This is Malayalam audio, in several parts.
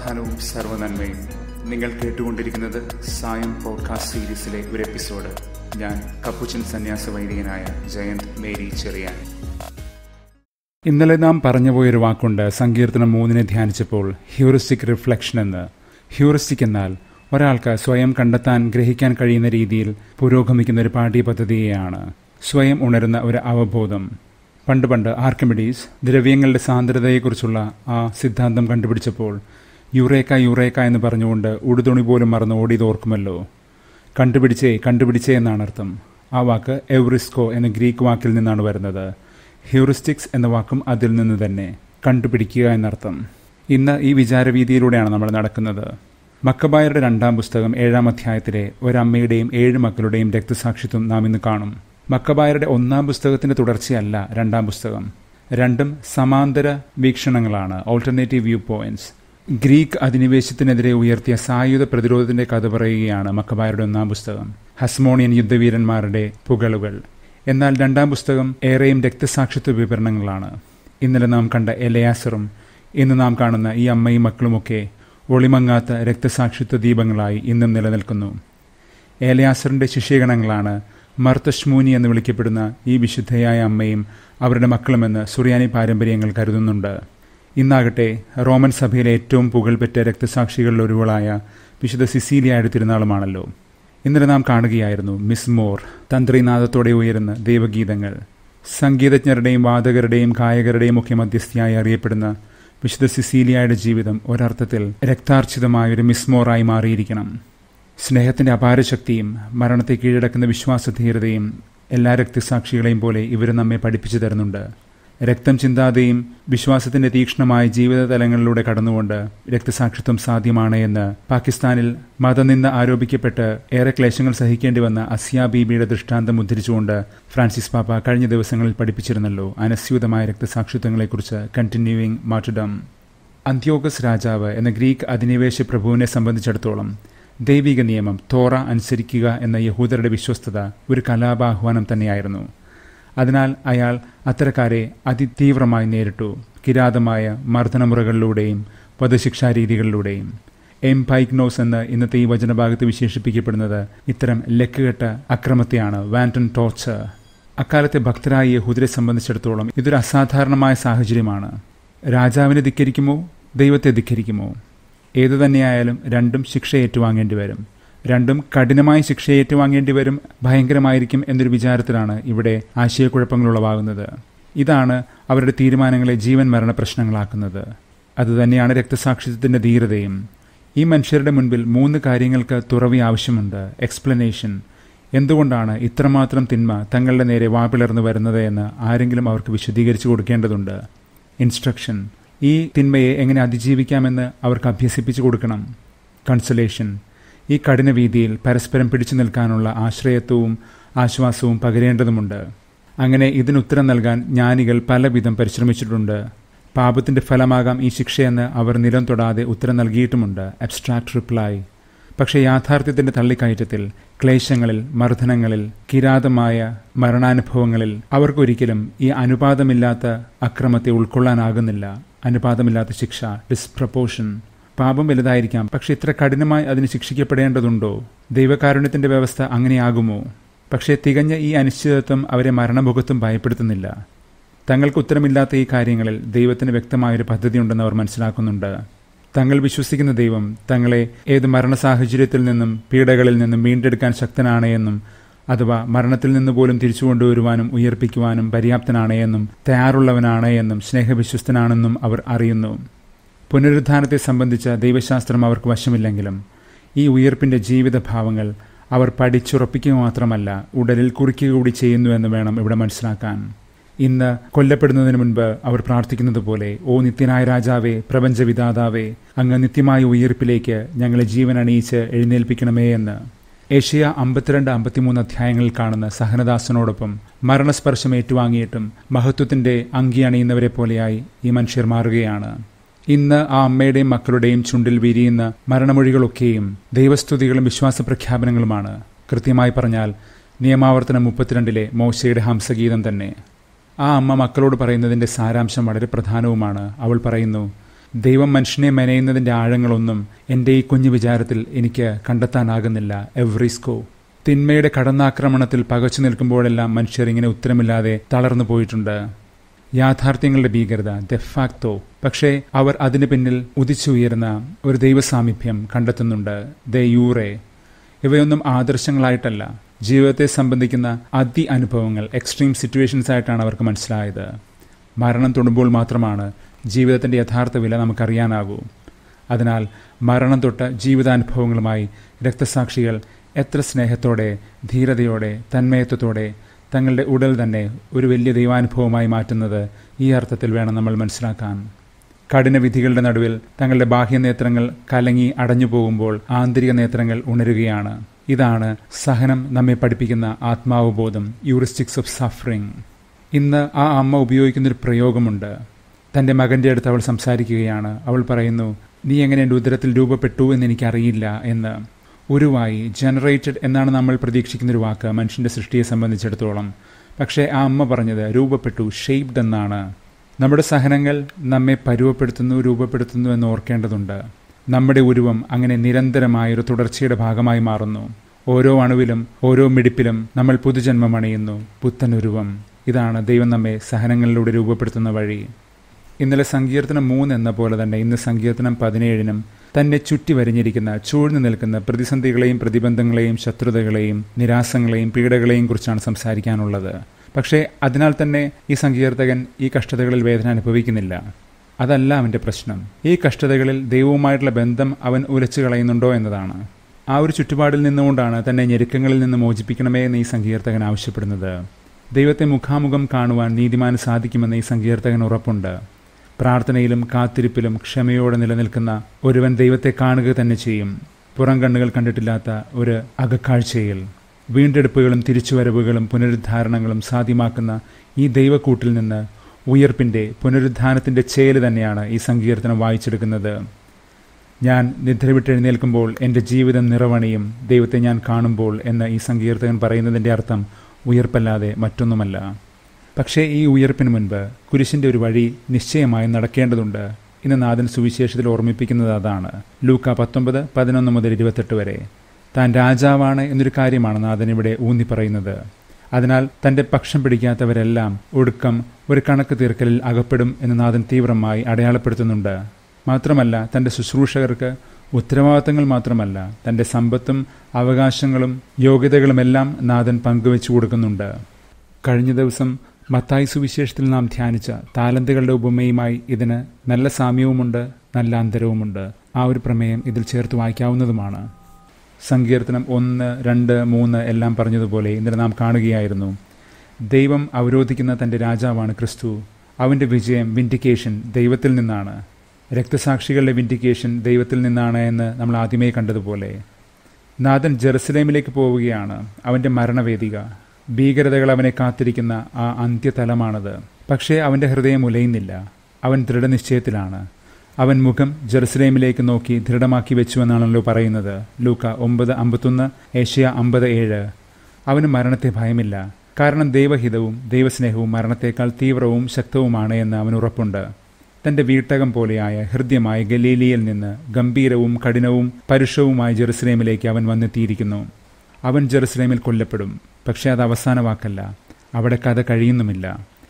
സമാധാനവും സർവ്വനന്മയും നിങ്ങൾ കേട്ടുകൊണ്ടിരിക്കുന്നത് സായം പോഡ്കാസ്റ്റ് സീരീസിലെ ഒരു എപ്പിസോഡ് ഞാൻ കപ്പുച്ചൻ സന്യാസ വൈദികനായ ജയന്ത് മേരി ചെറിയാൻ ഇന്നലെ നാം പറഞ്ഞുപോയൊരു വാക്കുണ്ട് സങ്കീർത്തനം മൂന്നിനെ ധ്യാനിച്ചപ്പോൾ ഹ്യൂറിസ്റ്റിക് റിഫ്ലക്ഷൻ എന്ന് ഹ്യൂറിസ്റ്റിക് എന്നാൽ ഒരാൾക്ക് സ്വയം കണ്ടെത്താൻ ഗ്രഹിക്കാൻ കഴിയുന്ന രീതിയിൽ പുരോഗമിക്കുന്ന ഒരു പാഠ്യപദ്ധതിയെയാണ് സ്വയം ഉണരുന്ന ഒരു അവബോധം പണ്ട് പണ്ട് ആർക്കിമിഡീസ് ദ്രവ്യങ്ങളുടെ സാന്ദ്രതയെക്കുറിച്ചുള്ള ആ സിദ്ധാന്തം കണ്ടുപിടിച്ചപ്പോൾ യുറേക്ക യുറേക്ക എന്ന് പറഞ്ഞുകൊണ്ട് ഉടുതുണി പോലും മറന്ന് ഓടിയതോർക്കുമല്ലോ കണ്ടുപിടിച്ചേ കണ്ടുപിടിച്ചേ എന്നാണ് അർത്ഥം ആ വാക്ക് എവറിസ്കോ എന്ന ഗ്രീക്ക് വാക്കിൽ നിന്നാണ് വരുന്നത് ഹ്യൂറിസ്റ്റിക്സ് എന്ന വാക്കും അതിൽ നിന്ന് തന്നെ കണ്ടുപിടിക്കുക എന്നർത്ഥം ഇന്ന് ഈ വിചാരവീതിയിലൂടെയാണ് നമ്മൾ നടക്കുന്നത് മക്കബായരുടെ രണ്ടാം പുസ്തകം ഏഴാം അധ്യായത്തിലെ ഒരമ്മയുടെയും ഏഴ് മക്കളുടെയും രക്തസാക്ഷിത്വം നാം ഇന്ന് കാണും മക്കബായരുടെ ഒന്നാം പുസ്തകത്തിന്റെ തുടർച്ചയല്ല രണ്ടാം പുസ്തകം രണ്ടും സമാന്തര വീക്ഷണങ്ങളാണ് ഓൾട്ടർനേറ്റീവ് വ്യൂ പോയിന്റ്സ് ഗ്രീക്ക് അധിനിവേശത്തിനെതിരെ ഉയർത്തിയ സായുധ പ്രതിരോധത്തിന്റെ കഥ പറയുകയാണ് മക്കബായരുടെ ഒന്നാം പുസ്തകം ഹസ്മോണിയൻ യുദ്ധവീരന്മാരുടെ പുകളുകൾ എന്നാൽ രണ്ടാം പുസ്തകം ഏറെയും രക്തസാക്ഷിത്വ വിവരണങ്ങളാണ് ഇന്നലെ നാം കണ്ട എലയാസറും ഇന്ന് നാം കാണുന്ന ഈ അമ്മയും മക്കളുമൊക്കെ ഒളിമങ്ങാത്ത രക്തസാക്ഷിത്വ ദീപങ്ങളായി ഇന്നും നിലനിൽക്കുന്നു ഏലയാസറിന്റെ ശിഷ്യഗണങ്ങളാണ് മർത്തഷ്മൂനി എന്ന് വിളിക്കപ്പെടുന്ന ഈ വിശുദ്ധയായ അമ്മയും അവരുടെ മക്കളുമെന്ന് സുറിയാനി പാരമ്പര്യങ്ങൾ കരുതുന്നുണ്ട് ഇന്നാകട്ടെ റോമൻ സഭയിലെ ഏറ്റവും പുകൾപെറ്റ രക്തസാക്ഷികളിൽ ഒരുവളായ വിശുദ്ധ സിസീലിയയുടെ തിരുനാളുമാണല്ലോ ഇന്നലെ നാം കാണുകയായിരുന്നു മിസ് മോർ തന്ത്രിനാഥത്തോടെ ഉയരുന്ന ദൈവഗീതങ്ങൾ സംഗീതജ്ഞരുടെയും വാദകരുടെയും ഗായകരുടെയും ഒക്കെ മധ്യസ്ഥയായി അറിയപ്പെടുന്ന വിശുദ്ധ സിസീലിയയുടെ ജീവിതം ഒരർത്ഥത്തിൽ രക്താർച്ചിതമായ ഒരു മിസ്മോറായി മാറിയിരിക്കണം സ്നേഹത്തിന്റെ അപാരശക്തിയും മരണത്തെ കീഴടക്കുന്ന വിശ്വാസധീരതയും എല്ലാ രക്തസാക്ഷികളെയും പോലെ ഇവർ നമ്മെ പഠിപ്പിച്ചു തരുന്നുണ്ട് രക്തം ചിന്താതെയും വിശ്വാസത്തിന്റെ തീക്ഷ്ണമായ ജീവിത തലങ്ങളിലൂടെ കടന്നുകൊണ്ട് രക്തസാക്ഷിത്വം സാധ്യമാണ് എന്ന് പാകിസ്ഥാനിൽ മതനിന്ദ ആരോപിക്കപ്പെട്ട് ഏറെ ക്ലേശങ്ങൾ സഹിക്കേണ്ടി വന്ന അസിയ ബീബിയുടെ ദൃഷ്ടാന്തം ഉദ്ധരിച്ചുകൊണ്ട് ഫ്രാൻസിസ് പാപ്പ കഴിഞ്ഞ ദിവസങ്ങളിൽ പഠിപ്പിച്ചിരുന്നല്ലോ അനസ്യൂതമായ രക്തസാക്ഷിത്വങ്ങളെക്കുറിച്ച് കണ്ടിന്യൂയിങ് മാറ്റഡം അന്ത്യോഗസ് രാജാവ് എന്ന ഗ്രീക്ക് അധിനിവേശ പ്രഭുവിനെ സംബന്ധിച്ചിടത്തോളം ദൈവിക നിയമം തോറ അനുസരിക്കുക എന്ന യഹൂദരുടെ വിശ്വസ്തത ഒരു കലാപാഹ്വാനം തന്നെയായിരുന്നു അതിനാൽ അയാൾ അത്തരക്കാരെ അതിതീവ്രമായി നേരിട്ടു കിരാതമായ മർദ്ദനമുറകളിലൂടെയും വധശിക്ഷാരീതികളിലൂടെയും എം പൈഗ്നോസ് എന്ന് ഇന്നത്തെ ഈ വചനഭാഗത്ത് വിശേഷിപ്പിക്കപ്പെടുന്നത് ഇത്തരം ലക്കുകെട്ട അക്രമത്തെയാണ് വാൻറ്റൺ ടോർച്ചർ അക്കാലത്തെ ഭക്തരായ യഹൂദരെ സംബന്ധിച്ചിടത്തോളം ഇതൊരു അസാധാരണമായ സാഹചര്യമാണ് രാജാവിനെ ധിക്കരിക്കുമോ ദൈവത്തെ ധിക്കരിക്കുമോ ഏതു തന്നെയായാലും രണ്ടും ശിക്ഷ ഏറ്റുവാങ്ങേണ്ടി വരും രണ്ടും കഠിനമായ ശിക്ഷ ഏറ്റുവാങ്ങേണ്ടി വരും ഭയങ്കരമായിരിക്കും എന്നൊരു വിചാരത്തിലാണ് ഇവിടെ ആശയക്കുഴപ്പങ്ങൾ ഉളവാകുന്നത് ഇതാണ് അവരുടെ തീരുമാനങ്ങളെ ജീവൻ മരണ പ്രശ്നങ്ങളാക്കുന്നത് അതുതന്നെയാണ് രക്തസാക്ഷിത്വത്തിന്റെ ധീരതയും ഈ മനുഷ്യരുടെ മുൻപിൽ മൂന്ന് കാര്യങ്ങൾക്ക് തുറവി ആവശ്യമുണ്ട് എക്സ്പ്ലനേഷൻ എന്തുകൊണ്ടാണ് ഇത്രമാത്രം തിന്മ തങ്ങളുടെ നേരെ വാപിളർന്നു വരുന്നത് എന്ന് ആരെങ്കിലും അവർക്ക് വിശദീകരിച്ചു കൊടുക്കേണ്ടതുണ്ട് ഇൻസ്ട്രക്ഷൻ ഈ തിന്മയെ എങ്ങനെ അതിജീവിക്കാമെന്ന് അവർക്ക് അഭ്യസിപ്പിച്ചു കൊടുക്കണം കൺസലേഷൻ ഈ കഠിന വീതിയിൽ പരസ്പരം പിടിച്ചു നിൽക്കാനുള്ള ആശ്രയത്വവും ആശ്വാസവും പകരേണ്ടതുമുണ്ട് അങ്ങനെ ഇതിനുത്തരം നൽകാൻ ജ്ഞാനികൾ പലവിധം പരിശ്രമിച്ചിട്ടുണ്ട് പാപത്തിന്റെ ഫലമാകാം ഈ ശിക്ഷയെന്ന് അവർ നിലം തൊടാതെ ഉത്തരം നൽകിയിട്ടുമുണ്ട് അബ്സ്ട്രാക്ട് റിപ്ലൈ പക്ഷേ യാഥാർത്ഥ്യത്തിന്റെ തള്ളിക്കയറ്റത്തിൽ ക്ലേശങ്ങളിൽ മർദ്ദനങ്ങളിൽ കിരാതമായ മരണാനുഭവങ്ങളിൽ അവർക്കൊരിക്കലും ഈ അനുപാതമില്ലാത്ത അക്രമത്തെ ഉൾക്കൊള്ളാനാകുന്നില്ല അനുപാതമില്ലാത്ത ശിക്ഷ ഡിസ്പ്രപ്പോഷൻ പാപം വലുതായിരിക്കാം പക്ഷെ ഇത്ര കഠിനമായി അതിന് ശിക്ഷിക്കപ്പെടേണ്ടതുണ്ടോ ദൈവകാരുണ്യത്തിന്റെ വ്യവസ്ഥ അങ്ങനെയാകുമോ പക്ഷേ തികഞ്ഞ ഈ അനിശ്ചിതത്വം അവരെ മരണമുഖത്തും ഭയപ്പെടുത്തുന്നില്ല തങ്ങൾക്ക് ഉത്തരമില്ലാത്ത ഈ കാര്യങ്ങളിൽ ദൈവത്തിന് വ്യക്തമായൊരു പദ്ധതിയുണ്ടെന്ന് അവർ മനസ്സിലാക്കുന്നുണ്ട് തങ്ങൾ വിശ്വസിക്കുന്ന ദൈവം തങ്ങളെ ഏത് മരണ സാഹചര്യത്തിൽ നിന്നും പീഡകളിൽ നിന്നും വീണ്ടെടുക്കാൻ ശക്തനാണ് എന്നും അഥവാ മരണത്തിൽ നിന്ന് പോലും തിരിച്ചു കൊണ്ടുവരുവാനും ഉയർപ്പിക്കുവാനും പര്യാപ്തനാണ് എന്നും തയ്യാറുള്ളവനാണ് എന്നും സ്നേഹവിശ്വസ്തനാണെന്നും അവർ അറിയുന്നു പുനരുദ്ധാനത്തെ സംബന്ധിച്ച ദൈവശാസ്ത്രം അവർക്ക് വശമില്ലെങ്കിലും ഈ ഉയർപ്പിന്റെ ജീവിതഭാവങ്ങൾ അവർ പഠിച്ചുറപ്പിക്കുക മാത്രമല്ല ഉടലിൽ കുറിക്കുക കൂടി ചെയ്യുന്നു എന്ന് വേണം ഇവിടെ മനസ്സിലാക്കാൻ ഇന്ന് കൊല്ലപ്പെടുന്നതിന് മുൻപ് അവർ പ്രാർത്ഥിക്കുന്നത് പോലെ ഓ നിത്യനായ രാജാവേ പ്രപഞ്ചവിധാതാവേ അങ്ങ് നിത്യമായ ഉയർപ്പിലേക്ക് ഞങ്ങളെ ജീവൻ അണിയിച്ച് എഴുന്നേൽപ്പിക്കണമേ എന്ന് ഏഷ്യ അമ്പത്തിരണ്ട് അമ്പത്തിമൂന്ന് അധ്യായങ്ങളിൽ കാണുന്ന സഹനദാസനോടൊപ്പം മരണസ്പർശം ഏറ്റുവാങ്ങിയിട്ടും മഹത്വത്തിന്റെ അങ്കി അണിയുന്നവരെ പോലെയായി ഈ മനുഷ്യർ മാറുകയാണ് ഇന്ന് ആ അമ്മയുടെയും മക്കളുടെയും ചുണ്ടിൽ വിരിയുന്ന മരണമൊഴികളൊക്കെയും ദൈവസ്തുതികളും വിശ്വാസ പ്രഖ്യാപനങ്ങളുമാണ് കൃത്യമായി പറഞ്ഞാൽ നിയമാവർത്തനം മുപ്പത്തിരണ്ടിലെ മോശയുടെ ഹംസഗീതം തന്നെ ആ അമ്മ മക്കളോട് പറയുന്നതിന്റെ സാരാംശം വളരെ പ്രധാനവുമാണ് അവൾ പറയുന്നു ദൈവം മനുഷ്യനെ മെനയുന്നതിന്റെ ആഴങ്ങളൊന്നും എൻ്റെ ഈ കുഞ്ഞു വിചാരത്തിൽ എനിക്ക് കണ്ടെത്താനാകുന്നില്ല എവ്രിസ്കോ തിന്മയുടെ കടന്നാക്രമണത്തിൽ പകച്ചു നിൽക്കുമ്പോഴെല്ലാം മനുഷ്യർ ഇങ്ങനെ ഉത്തരമില്ലാതെ തളർന്നു പോയിട്ടുണ്ട് യാഥാർത്ഥ്യങ്ങളുടെ ഭീകരത ദെഫാക്തോ പക്ഷേ അവർ അതിനു പിന്നിൽ ഉദിച്ചുയരുന്ന ഒരു ദൈവസാമീപ്യം കണ്ടെത്തുന്നുണ്ട് ദ യൂറേ ഇവയൊന്നും ആദർശങ്ങളായിട്ടല്ല ജീവിതത്തെ സംബന്ധിക്കുന്ന അതി അനുഭവങ്ങൾ എക്സ്ട്രീം സിറ്റുവേഷൻസ് ആയിട്ടാണ് അവർക്ക് മനസ്സിലായത് മരണം തൊടുമ്പോൾ മാത്രമാണ് ജീവിതത്തിന്റെ യഥാർത്ഥ വില നമുക്കറിയാനാകൂ അതിനാൽ മരണം തൊട്ട ജീവിതാനുഭവങ്ങളുമായി രക്തസാക്ഷികൾ എത്ര സ്നേഹത്തോടെ ധീരതയോടെ തന്മയത്വത്തോടെ തങ്ങളുടെ ഉടൽ തന്നെ ഒരു വലിയ ദൈവാനുഭവമായി മാറ്റുന്നത് ഈ അർത്ഥത്തിൽ വേണം നമ്മൾ മനസ്സിലാക്കാൻ കഠിന വിധികളുടെ നടുവിൽ തങ്ങളുടെ ബാഹ്യനേത്രങ്ങൾ കലങ്ങി അടഞ്ഞു പോകുമ്പോൾ ആന്തരിക നേത്രങ്ങൾ ഉണരുകയാണ് ഇതാണ് സഹനം നമ്മെ പഠിപ്പിക്കുന്ന ആത്മാവബോധം യൂറിസ്റ്റിക്സ് ഓഫ് സഫറിംഗ് ഇന്ന് ആ അമ്മ ഉപയോഗിക്കുന്നൊരു പ്രയോഗമുണ്ട് തൻ്റെ മകൻ്റെ അടുത്ത് അവൾ സംസാരിക്കുകയാണ് അവൾ പറയുന്നു നീ എങ്ങനെ എൻ്റെ ഉദരത്തിൽ രൂപപ്പെട്ടു എന്ന് എനിക്കറിയില്ല എന്ന് ഉരുവായി ജനറേറ്റഡ് എന്നാണ് നമ്മൾ പ്രതീക്ഷിക്കുന്നൊരു വാക്ക് മനുഷ്യൻ്റെ സൃഷ്ടിയെ സംബന്ധിച്ചിടത്തോളം പക്ഷേ ആ അമ്മ പറഞ്ഞത് രൂപപ്പെട്ടു ഷെയ്പ്ഡ് എന്നാണ് നമ്മുടെ സഹനങ്ങൾ നമ്മെ പരുവപ്പെടുത്തുന്നു രൂപപ്പെടുത്തുന്നു എന്ന് ഓർക്കേണ്ടതുണ്ട് നമ്മുടെ ഉരുവം അങ്ങനെ നിരന്തരമായൊരു തുടർച്ചയുടെ ഭാഗമായി മാറുന്നു ഓരോ അണുവിലും ഓരോ മിടിപ്പിലും നമ്മൾ പുതുജന്മം അണിയുന്നു പുത്തനുരുവം ഇതാണ് ദൈവം നമ്മെ സഹനങ്ങളിലൂടെ രൂപപ്പെടുത്തുന്ന വഴി ഇന്നലെ സങ്കീർത്തനം മൂന്ന് എന്ന പോലെ തന്നെ ഇന്ന് സങ്കീർത്തനം പതിനേഴിനും തന്നെ ചുറ്റി വരിഞ്ഞിരിക്കുന്ന ചൂഴ്ന്നു നിൽക്കുന്ന പ്രതിസന്ധികളെയും പ്രതിബന്ധങ്ങളെയും ശത്രുതകളെയും നിരാസങ്ങളെയും പീഡകളെയും കുറിച്ചാണ് സംസാരിക്കാനുള്ളത് പക്ഷേ അതിനാൽ തന്നെ ഈ സങ്കീർത്തകൻ ഈ കഷ്ടതകളിൽ വേദന അനുഭവിക്കുന്നില്ല അതല്ല അവന്റെ പ്രശ്നം ഈ കഷ്ടതകളിൽ ദൈവവുമായിട്ടുള്ള ബന്ധം അവൻ ഉലച്ചു കളയുന്നുണ്ടോ എന്നതാണ് ആ ഒരു ചുറ്റുപാടിൽ നിന്നുകൊണ്ടാണ് തന്നെ ഞെരുക്കങ്ങളിൽ നിന്ന് മോചിപ്പിക്കണമേ എന്ന് ഈ സങ്കീർത്തകൻ ആവശ്യപ്പെടുന്നത് ദൈവത്തെ മുഖാമുഖം കാണുവാൻ നീതിമാന് സാധിക്കുമെന്ന് ഈ സങ്കീർത്തകൻ ഉറപ്പുണ്ട് പ്രാർത്ഥനയിലും കാത്തിരിപ്പിലും ക്ഷമയോടെ നിലനിൽക്കുന്ന ഒരുവൻ ദൈവത്തെ കാണുക തന്നെ ചെയ്യും പുറം കണ്ണുകൾ കണ്ടിട്ടില്ലാത്ത ഒരു അകക്കാഴ്ചയിൽ വീണ്ടെടുപ്പുകളും തിരിച്ചുവരവുകളും പുനരുദ്ധാരണങ്ങളും സാധ്യമാക്കുന്ന ഈ ദൈവക്കൂട്ടിൽ നിന്ന് ഉയർപ്പിന്റെ പുനരുദ്ധാനത്തിന്റെ ചേല് തന്നെയാണ് ഈ സങ്കീർത്തനം വായിച്ചെടുക്കുന്നത് ഞാൻ നിദ്ര വിട്ടെഴുന്നേൽക്കുമ്പോൾ എൻ്റെ ജീവിതം നിറവണിയും ദൈവത്തെ ഞാൻ കാണുമ്പോൾ എന്ന് ഈ സങ്കീർത്തകൻ പറയുന്നതിൻ്റെ അർത്ഥം ഉയർപ്പല്ലാതെ മറ്റൊന്നുമല്ല പക്ഷേ ഈ ഉയർപ്പിന് മുൻപ് കുരിശിന്റെ ഒരു വഴി നിശ്ചയമായും നടക്കേണ്ടതുണ്ട് ഇന്ന് നാഥൻ സുവിശേഷത്തിൽ ഓർമ്മിപ്പിക്കുന്നത് അതാണ് ലൂക്ക പത്തൊമ്പത് പതിനൊന്ന് മുതൽ ഇരുപത്തെട്ട് വരെ താൻ രാജാവാണ് എന്നൊരു കാര്യമാണ് നാഥൻ ഇവിടെ ഊന്നി പറയുന്നത് അതിനാൽ തന്റെ പക്ഷം പിടിക്കാത്തവരെല്ലാം ഒടുക്കം ഒരു കണക്ക് തീർക്കലിൽ അകപ്പെടും എന്ന് നാഥൻ തീവ്രമായി അടയാളപ്പെടുത്തുന്നുണ്ട് മാത്രമല്ല തന്റെ ശുശ്രൂഷകർക്ക് ഉത്തരവാദിത്തങ്ങൾ മാത്രമല്ല തന്റെ സമ്പത്തും അവകാശങ്ങളും യോഗ്യതകളുമെല്ലാം നാഥൻ പങ്കുവെച്ചു കൊടുക്കുന്നുണ്ട് കഴിഞ്ഞ ദിവസം മത്തായി സുവിശേഷത്തിൽ നാം ധ്യാനിച്ച താലന്തുകളുടെ ഉപമയുമായി ഇതിന് നല്ല സാമ്യവുമുണ്ട് നല്ല അന്തരവുമുണ്ട് ആ ഒരു പ്രമേയം ഇതിൽ ചേർത്ത് വായിക്കാവുന്നതുമാണ് സങ്കീർത്തനം ഒന്ന് രണ്ട് മൂന്ന് എല്ലാം പറഞ്ഞതുപോലെ ഇന്നലെ നാം കാണുകയായിരുന്നു ദൈവം അവരോധിക്കുന്ന തന്റെ രാജാവാണ് ക്രിസ്തു അവന്റെ വിജയം വിൻഡിക്കേഷൻ ദൈവത്തിൽ നിന്നാണ് രക്തസാക്ഷികളുടെ വിൻഡിക്കേഷൻ ദൈവത്തിൽ നിന്നാണ് എന്ന് നമ്മൾ ആദ്യമേ കണ്ടതുപോലെ നാഥൻ ജെറുസലേമിലേക്ക് പോവുകയാണ് അവന്റെ മരണവേദിക ഭീകരതകൾ അവനെ കാത്തിരിക്കുന്ന ആ അന്ത്യതലമാണത് പക്ഷേ അവന്റെ ഹൃദയം ഉലയുന്നില്ല അവൻ ദൃഢനിശ്ചയത്തിലാണ് അവൻ മുഖം ജെറുസലേമിലേക്ക് നോക്കി ദൃഢമാക്കി വെച്ചുവെന്നാണല്ലോ പറയുന്നത് ലൂക്ക ഒമ്പത് അമ്പത്തൊന്ന് ഏഷ്യ അമ്പത് ഏഴ് അവന് മരണത്തെ ഭയമില്ല കാരണം ദൈവഹിതവും ദൈവസ്നേഹവും മരണത്തേക്കാൾ തീവ്രവും ശക്തവുമാണ് എന്ന് അവൻ ഉറപ്പുണ്ട് തന്റെ വീട്ടകം പോലെയായ ഹൃദ്യമായ ഗലീലിയിൽ നിന്ന് ഗംഭീരവും കഠിനവും പരുഷവുമായ ജെറുസലേമിലേക്ക് അവൻ വന്നെത്തിയിരിക്കുന്നു അവൻ ജെറുസലേമിൽ കൊല്ലപ്പെടും പക്ഷേ അത് അവസാന വാക്കല്ല അവിടെ കഥ കഴിയുന്നുമില്ല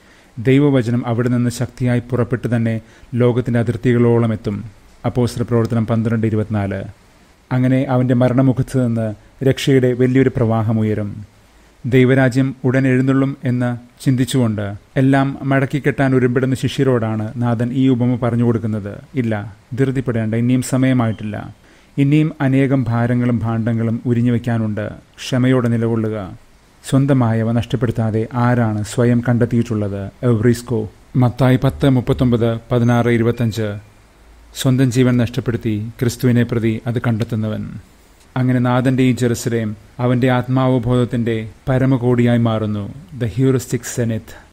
ദൈവവചനം അവിടെ നിന്ന് ശക്തിയായി പുറപ്പെട്ടു തന്നെ ലോകത്തിന്റെ അതിർത്തികളോളം എത്തും അപ്പോസ്റ്റർ പ്രവർത്തനം പന്ത്രണ്ട് ഇരുപത്തിനാല് അങ്ങനെ അവന്റെ മരണമുഖത്ത് നിന്ന് രക്ഷയുടെ വലിയൊരു പ്രവാഹമുയരും ദൈവരാജ്യം ഉടൻ എഴുന്നള്ളും എന്ന് ചിന്തിച്ചുകൊണ്ട് എല്ലാം മടക്കിക്കെട്ടാൻ ഒരുമ്പിടുന്ന ശിഷ്യരോടാണ് നാഥൻ ഈ ഉപമ പറഞ്ഞു കൊടുക്കുന്നത് ഇല്ല ധൃതിപ്പെടേണ്ട ഇനിയും സമയമായിട്ടില്ല ഇനിയും അനേകം ഭാരങ്ങളും ഭാണ്ഡങ്ങളും ഉരിഞ്ഞു വയ്ക്കാനുണ്ട് ക്ഷമയോടെ നിലകൊള്ളുക സ്വന്തമായവ നഷ്ടപ്പെടുത്താതെ ആരാണ് സ്വയം കണ്ടെത്തിയിട്ടുള്ളത് എവ്രിസ്കോ മത്തായി പത്ത് മുപ്പത്തൊമ്പത് പതിനാറ് ഇരുപത്തഞ്ച് സ്വന്തം ജീവൻ നഷ്ടപ്പെടുത്തി ക്രിസ്തുവിനെ പ്രതി അത് കണ്ടെത്തുന്നവൻ അങ്ങനെ നാഥന്റെ ഈ ജെറുസലേം അവന്റെ ആത്മാവബോധത്തിന്റെ പരമകോടിയായി മാറുന്നു ദ ഹ്യൂറിസ്റ്റിക് സെനറ്റ്